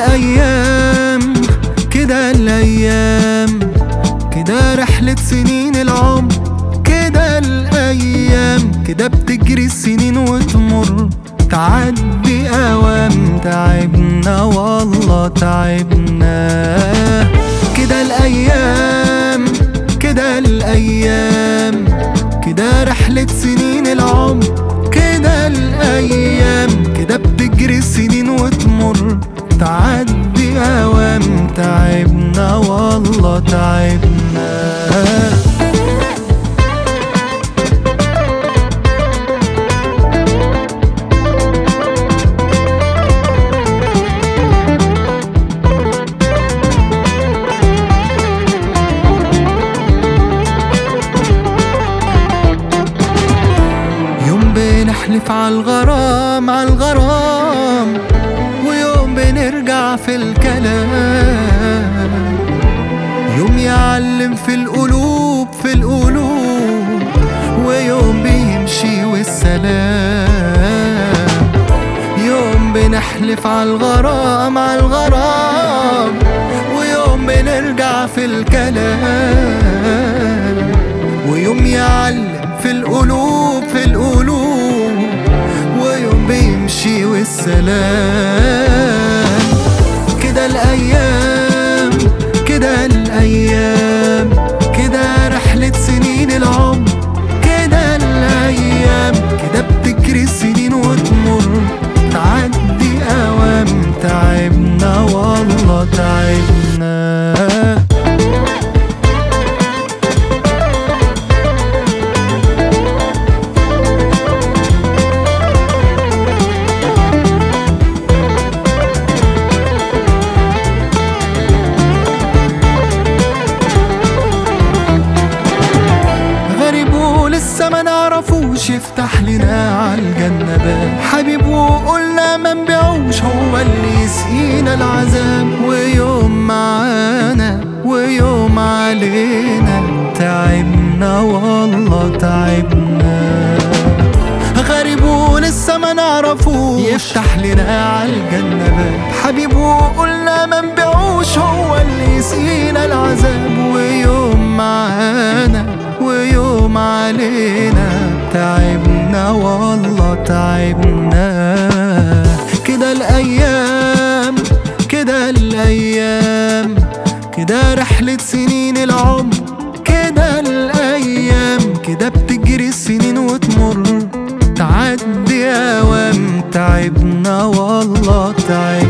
الأيام كده الأيام كده رحلة سنين العمر كده الأيام كده بتجري السنين وتمر تعدي أوام تعبنا والله تعبنا كده الأيام كده الأيام كده رحلة سنين العمر كده الأيام كده بتجري السنين وتمر تعدي أوام تعبنا والله تعبنا يوم بنحلف على الغرام على الغرام ويوم بنرجع في الكلام يوم يعلم في القلوب في القلوب ويوم بيمشي والسلام يوم بنحلف على الغرام على الغرام ويوم بنرجع في الكلام ويوم يعلم في القلوب في القلوب ويوم بيمشي والسلام كده الأيام كده الأيام كده رحلة سنين العمر كده الأيام كده بتجري السنين وتمر تعدي أوام تعبنا والله تعبنا غريب ولسه ما نعرفوش يفتح لنا عالجنة باب حبيب وقلنا ما نبيعوش هو اللي يسقينا العذاب ويوم معانا ويوم علينا تعبنا والله تعبنا غريب ولسه ما نعرفوش يفتح لنا عالجنة باب حبيب وقلنا ما نبيعوش هو اللي يسقينا العذاب ويوم معانا ويوم علينا تعبنا والله تعبنا كده الأيام كده الأيام كده رحلة سنين العمر كده الأيام كده بتجري السنين وتمر تعدي أوام تعبنا والله تعبنا